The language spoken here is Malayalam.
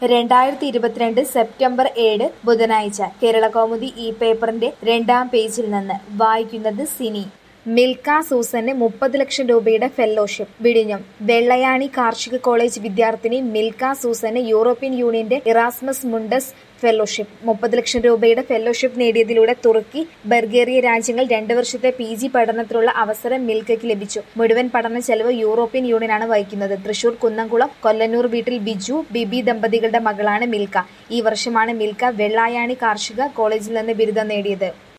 രണ്ടായിരത്തി ഇരുപത്തിരണ്ട് സെപ്റ്റംബർ ഏഴ് ബുധനാഴ്ച കേരളകൗമുദി ഈ പേപ്പറിന്റെ രണ്ടാം പേജിൽ നിന്ന് വായിക്കുന്നത് സിനി മിൽക്ക സൂസന് മുപ്പത് ലക്ഷം രൂപയുടെ ഫെല്ലോഷിപ്പ് വിഴിഞ്ഞം വെള്ളയാണി കാർഷിക കോളേജ് വിദ്യാർത്ഥിനി മിൽക്ക സൂസന് യൂറോപ്യൻ യൂണിയന്റെ ഇറാസ്മസ് മുണ്ടസ് ഫെല്ലോഷിപ്പ് മുപ്പത് ലക്ഷം രൂപയുടെ ഫെല്ലോഷിപ്പ് നേടിയതിലൂടെ തുർക്കി ബൾഗേറിയ രാജ്യങ്ങൾ രണ്ട് വർഷത്തെ പി ജി പഠനത്തിനുള്ള അവസരം മിൽക്കയ്ക്ക് ലഭിച്ചു മുഴുവൻ പഠന ചെലവ് യൂറോപ്യൻ യൂണിയനാണ് വഹിക്കുന്നത് തൃശൂർ കുന്നംകുളം കൊല്ലന്നൂർ വീട്ടിൽ ബിജു ബിബി ദമ്പതികളുടെ മകളാണ് മിൽക്ക ഈ വർഷമാണ് മിൽക്ക വെള്ളായാണി കാർഷിക കോളേജിൽ നിന്ന് ബിരുദം നേടിയത്